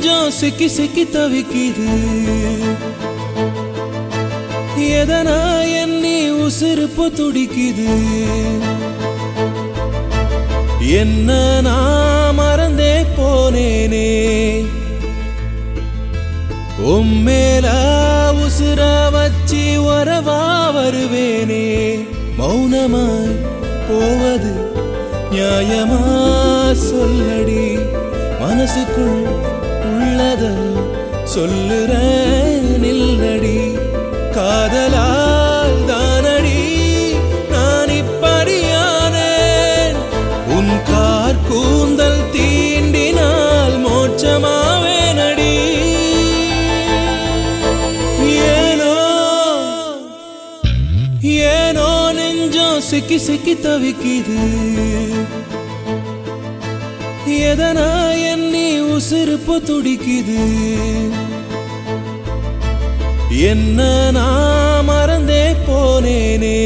நெஞ்சம் சிக்கி சிக்கி தவிக்குது எதனா எண்ணி உசுறுப்பு துடிக்குது என்ன நான் மறந்தே போனேனே உம்மேல உசுர வச்சு வரவா வருவேனே மௌனமாய் போவது நியாயமா சொல்லடி மனசுக்குள் உள்ளத சொல்லுற நில்லடி காதலால் தானடி நான் இப்படியானேன் உன் கார் கூந்தல் தீண்டினால் மோட்சமாவேனடி ஏனோ ஏனோ நெஞ்சம் சிக்கி சிக்கி தவிக்குது எதனா எண்ணி உசுறுப்பு துடிக்குது என்ன நான் மறந்தே போனேனே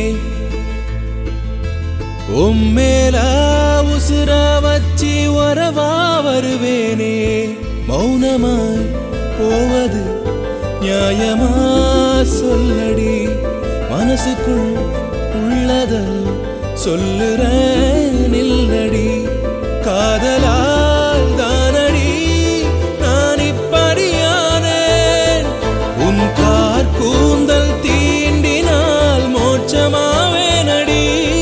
உம்மேல உசுர வச்சு வரவா வருவேனே மௌனமாய் போவது நியாயமா சொல்லடி மனசுக்குள் உள்ளத சொல்லுற நில்லடி காதலால் தானடி நான் இப்படியானேன் உன் கார் கூந்தல் தீண்டினால் மோட்சமாவேனடி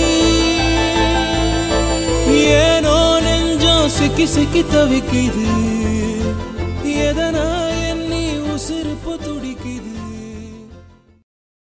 ஏனோ நெஞ்சம் சிக்கி சிக்கி தவிக்குது எதனா எண்ணி உசுறுப்பு துடிக்குது